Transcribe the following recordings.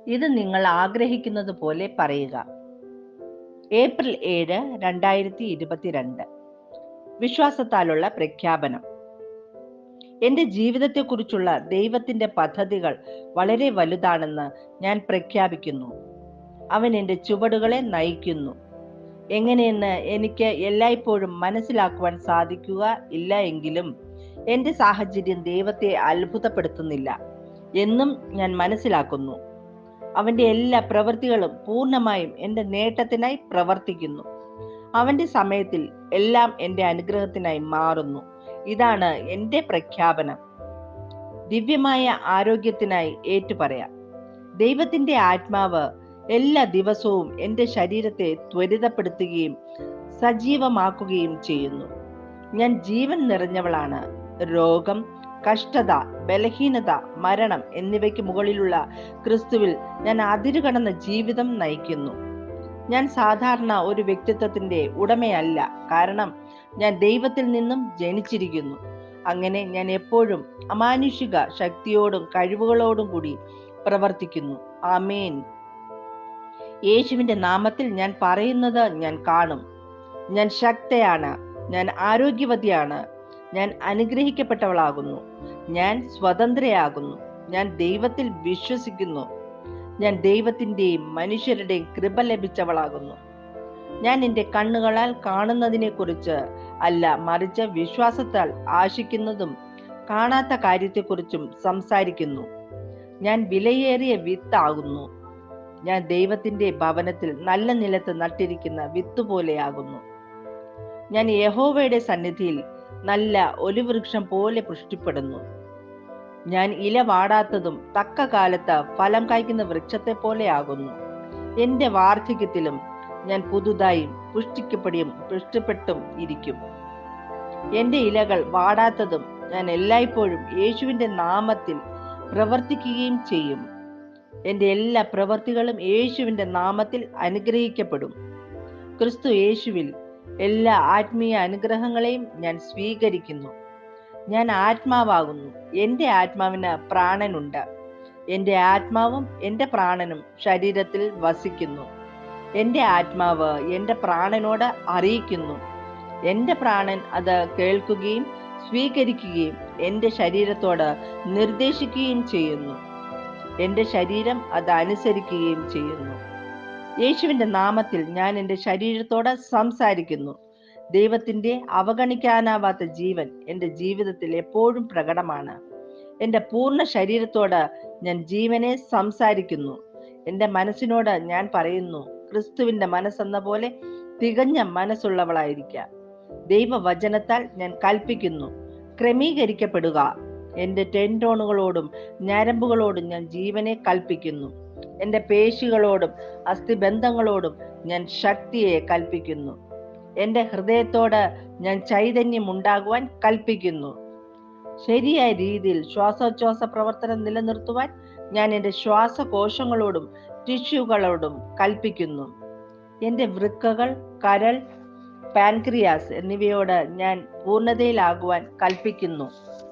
ഇത് നിങ്ങൾ ആഗ്രഹിക്കുന്നത് പോലെ പറയുക ഏപ്രിൽ ഏഴ് രണ്ടായിരത്തി ഇരുപത്തിരണ്ട് വിശ്വാസത്താലുള്ള പ്രഖ്യാപനം എന്റെ ജീവിതത്തെക്കുറിച്ചുള്ള ദൈവത്തിന്റെ പദ്ധതികൾ വളരെ വലുതാണെന്ന് ഞാൻ പ്രഖ്യാപിക്കുന്നു അവൻ എൻ്റെ ചുവടുകളെ നയിക്കുന്നു എങ്ങനെയെന്ന് എനിക്ക് എല്ലായ്പ്പോഴും മനസ്സിലാക്കുവാൻ സാധിക്കുക ഇല്ല എങ്കിലും എൻ്റെ സാഹചര്യം ദൈവത്തെ അത്ഭുതപ്പെടുത്തുന്നില്ല എന്നും ഞാൻ മനസ്സിലാക്കുന്നു അവന്റെ എല്ലാ പ്രവൃത്തികളും പൂർണ്ണമായും എൻ്റെ നേട്ടത്തിനായി പ്രവർത്തിക്കുന്നു അവന്റെ സമയത്തിൽ എല്ലാം എൻ്റെ അനുഗ്രഹത്തിനായി മാറുന്നു ഇതാണ് എൻ്റെ പ്രഖ്യാപനം ദിവ്യമായ ആരോഗ്യത്തിനായി ഏറ്റുപറയാം ദൈവത്തിന്റെ ആത്മാവ് എല്ലാ ദിവസവും എൻ്റെ ശരീരത്തെ ത്വരിതപ്പെടുത്തുകയും സജീവമാക്കുകയും ചെയ്യുന്നു ഞാൻ ജീവൻ നിറഞ്ഞവളാണ് രോഗം കഷ്ടത ബലഹീനത മരണം എന്നിവയ്ക്ക് മുകളിലുള്ള ക്രിസ്തുവിൽ ഞാൻ അതിരുകടന്ന ജീവിതം നയിക്കുന്നു ഞാൻ സാധാരണ ഒരു വ്യക്തിത്വത്തിന്റെ ഉടമയല്ല കാരണം ഞാൻ ദൈവത്തിൽ നിന്നും ജനിച്ചിരിക്കുന്നു അങ്ങനെ ഞാൻ എപ്പോഴും അമാനുഷിക ശക്തിയോടും കഴിവുകളോടും കൂടി പ്രവർത്തിക്കുന്നു ആമേൻ യേശുവിന്റെ നാമത്തിൽ ഞാൻ പറയുന്നത് ഞാൻ കാണും ഞാൻ ശക്തയാണ് ഞാൻ ആരോഗ്യവതിയാണ് ഞാൻ അനുഗ്രഹിക്കപ്പെട്ടവളാകുന്നു ഞാൻ സ്വതന്ത്രയാകുന്നു ഞാൻ ദൈവത്തിൽ വിശ്വസിക്കുന്നു ഞാൻ ദൈവത്തിന്റെയും മനുഷ്യരുടെയും കൃപ ലഭിച്ചവളാകുന്നു ഞാൻ എൻ്റെ കണ്ണുകളാൽ കാണുന്നതിനെ കുറിച്ച് അല്ല മറിച്ച് വിശ്വാസത്താൽ ആശിക്കുന്നതും കാണാത്ത കാര്യത്തെക്കുറിച്ചും സംസാരിക്കുന്നു ഞാൻ വിലയേറിയ വിത്താകുന്നു ഞാൻ ദൈവത്തിന്റെ ഭവനത്തിൽ നല്ല നിലത്ത് നട്ടിരിക്കുന്ന വിത്ത് പോലെയാകുന്നു ഞാൻ യഹോവയുടെ സന്നിധിയിൽ നല്ല ഒലിവൃക്ഷം പോലെ പുഷ്ടിപ്പെടുന്നു ഞാൻ ഇല വാടാത്തതും തക്ക കാലത്ത് ഫലം കായ്ക്കുന്ന വൃക്ഷത്തെ പോലെയാകുന്നു എന്റെ വാർദ്ധക്യത്തിലും ഞാൻ പുതുതായും പുഷ്ടിക്കപ്പെടിയും പുഷ്ടിപ്പെട്ടും ഇരിക്കും എന്റെ ഇലകൾ വാടാത്തതും ഞാൻ എല്ലായ്പ്പോഴും യേശുവിന്റെ നാമത്തിൽ പ്രവർത്തിക്കുകയും ചെയ്യും എന്റെ എല്ലാ പ്രവൃത്തികളും യേശുവിന്റെ നാമത്തിൽ അനുഗ്രഹിക്കപ്പെടും ക്രിസ്തു യേശുവിൽ എല്ലാ ആത്മീയ അനുഗ്രഹങ്ങളെയും ഞാൻ സ്വീകരിക്കുന്നു ഞാൻ ആത്മാവാകുന്നു എൻ്റെ ആത്മാവിന് പ്രാണനുണ്ട് എൻ്റെ ആത്മാവും എൻ്റെ പ്രാണനും ശരീരത്തിൽ വസിക്കുന്നു എൻ്റെ ആത്മാവ് എൻ്റെ പ്രാണനോട് അറിയിക്കുന്നു എൻ്റെ പ്രാണൻ അത് കേൾക്കുകയും സ്വീകരിക്കുകയും എൻ്റെ ശരീരത്തോട് നിർദ്ദേശിക്കുകയും ചെയ്യുന്നു എൻ്റെ ശരീരം അത് അനുസരിക്കുകയും ചെയ്യുന്നു യേശുവിൻ്റെ നാമത്തിൽ ഞാൻ എൻ്റെ ശരീരത്തോട് സംസാരിക്കുന്നു ദൈവത്തിൻ്റെ അവഗണിക്കാനാവാത്ത ജീവൻ എൻ്റെ ജീവിതത്തിൽ എപ്പോഴും പ്രകടമാണ് എൻ്റെ പൂർണ്ണ ശരീരത്തോട് ഞാൻ ജീവനെ സംസാരിക്കുന്നു എൻ്റെ മനസ്സിനോട് ഞാൻ പറയുന്നു ക്രിസ്തുവിൻ്റെ മനസ്സെന്ന പോലെ തികഞ്ഞ മനസ്സുള്ളവളായിരിക്കുക ദൈവവചനത്താൽ ഞാൻ കൽപ്പിക്കുന്നു ക്രമീകരിക്കപ്പെടുക എൻ്റെ ടെൻടോണുകളോടും ഞരമ്പുകളോടും ഞാൻ ജീവനെ കൽപ്പിക്കുന്നു എൻ്റെ പേശികളോടും അസ്ഥിബന്ധങ്ങളോടും ഞാൻ ശക്തിയെ കൽപ്പിക്കുന്നു എൻ്റെ ഹൃദയത്തോട് ഞാൻ ചൈതന്യം ഉണ്ടാകുവാൻ കൽപ്പിക്കുന്നു ശരിയായ രീതിയിൽ ശ്വാസോച്ഛ്വാസ പ്രവർത്തനം നിലനിർത്തുവാൻ ഞാൻ എൻ്റെ ശ്വാസകോശങ്ങളോടും ടിഷ്യൂകളോടും കൽപ്പിക്കുന്നു എൻ്റെ വൃക്കകൾ കരൾ പാൻക്രിയാസ് എന്നിവയോട് ഞാൻ പൂർണ്ണതയിലാകുവാൻ കൽപ്പിക്കുന്നു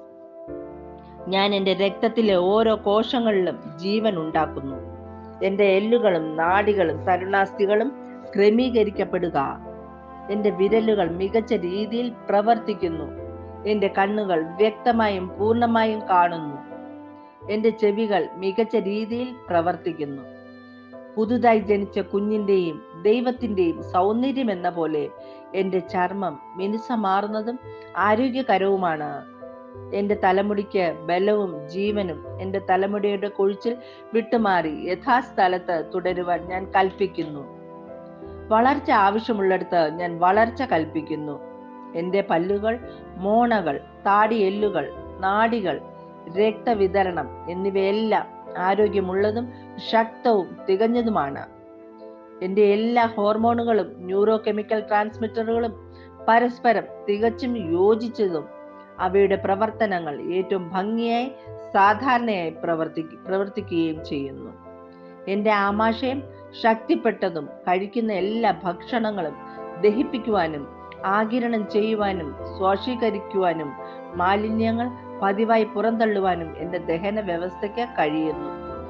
ഞാൻ എൻ്റെ രക്തത്തിലെ ഓരോ കോശങ്ങളിലും ജീവൻ ഉണ്ടാക്കുന്നു എൻ്റെ എല്ലുകളും നാഡികളും തരുണാസ്ഥികളും ക്രമീകരിക്കപ്പെടുക എൻ്റെ വിരലുകൾ മികച്ച രീതിയിൽ പ്രവർത്തിക്കുന്നു എൻ്റെ കണ്ണുകൾ വ്യക്തമായും പൂർണ്ണമായും കാണുന്നു എൻ്റെ ചെവികൾ മികച്ച രീതിയിൽ പ്രവർത്തിക്കുന്നു പുതുതായി ജനിച്ച കുഞ്ഞിന്റെയും ദൈവത്തിന്റെയും സൗന്ദര്യം എന്ന പോലെ എൻ്റെ ചർമ്മം മിനുസമാറുന്നതും ആരോഗ്യകരവുമാണ് എൻ്റെ തലമുടിക്ക് ബലവും ജീവനും എൻ്റെ തലമുടിയുടെ കൊഴിച്ചിൽ വിട്ടുമാറി യഥാസ്ഥലത്ത് തുടരുവാൻ ഞാൻ കൽപ്പിക്കുന്നു വളർച്ച ആവശ്യമുള്ളിടത്ത് ഞാൻ വളർച്ച കൽപ്പിക്കുന്നു എൻ്റെ പല്ലുകൾ മോണകൾ താടി എല്ലുകൾ നാഡികൾ രക്തവിതരണം എന്നിവയെല്ലാം ആരോഗ്യമുള്ളതും ശക്തവും തികഞ്ഞതുമാണ് എൻ്റെ എല്ലാ ഹോർമോണുകളും ന്യൂറോ കെമിക്കൽ ട്രാൻസ്മിറ്ററുകളും പരസ്പരം തികച്ചും യോജിച്ചതും അവയുടെ പ്രവർത്തനങ്ങൾ ഏറ്റവും ഭംഗിയായി സാധാരണയായി പ്രവർത്തി പ്രവർത്തിക്കുകയും ചെയ്യുന്നു എൻ്റെ ആമാശയം ശക്തിപ്പെട്ടതും കഴിക്കുന്ന എല്ലാ ഭക്ഷണങ്ങളും ദഹിപ്പിക്കുവാനും ആകിരണം ചെയ്യുവാനും സ്വാശീകരിക്കുവാനും മാലിന്യങ്ങൾ പതിവായി പുറന്തള്ളുവാനും എൻ്റെ ദഹന വ്യവസ്ഥയ്ക്ക് കഴിയുന്നു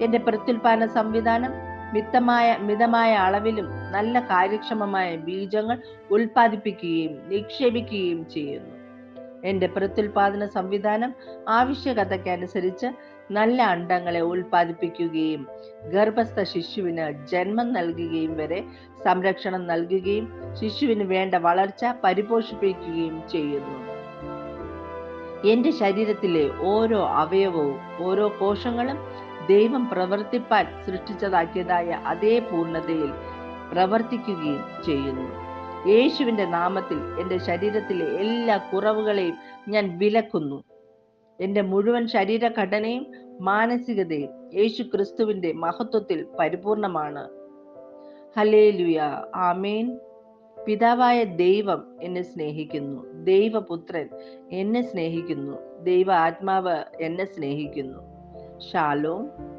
എന്റെ പ്രത്യുൽപാദന സംവിധാനം മിതമായ മിതമായ അളവിലും നല്ല കാര്യക്ഷമമായ ബീജങ്ങൾ ഉൽപ്പാദിപ്പിക്കുകയും നിക്ഷേപിക്കുകയും ചെയ്യുന്നു എന്റെ പ്രത്യുൽപാദന സംവിധാനം ആവശ്യകതയ്ക്കനുസരിച്ച് നല്ല അണ്ടങ്ങളെ ഉൽപ്പാദിപ്പിക്കുകയും ഗർഭസ്ഥ ശിശുവിന് ജന്മം നൽകുകയും വരെ സംരക്ഷണം നൽകുകയും ശിശുവിന് വേണ്ട വളർച്ച പരിപോഷിപ്പിക്കുകയും ചെയ്യുന്നു എന്റെ ശരീരത്തിലെ ഓരോ അവയവവും ഓരോ കോശങ്ങളും ദൈവം പ്രവർത്തിപ്പാൻ സൃഷ്ടിച്ചതാക്കിയതായ അതേ പൂർണ്ണതയിൽ പ്രവർത്തിക്കുകയും ചെയ്യുന്നു യേശുവിന്റെ നാമത്തിൽ എൻ്റെ ശരീരത്തിലെ എല്ലാ കുറവുകളെയും ഞാൻ വിലക്കുന്നു എൻ്റെ മുഴുവൻ ശരീരഘടനയും മാനസികതയും യേശു ക്രിസ്തുവിന്റെ മഹത്വത്തിൽ പരിപൂർണമാണ് ഹലേലുയ ആമേൻ പിതാവായ ദൈവം എന്നെ സ്നേഹിക്കുന്നു ദൈവപുത്രൻ എന്നെ സ്നേഹിക്കുന്നു ദൈവ ആത്മാവ് എന്നെ സ്നേഹിക്കുന്നു ഷാലോം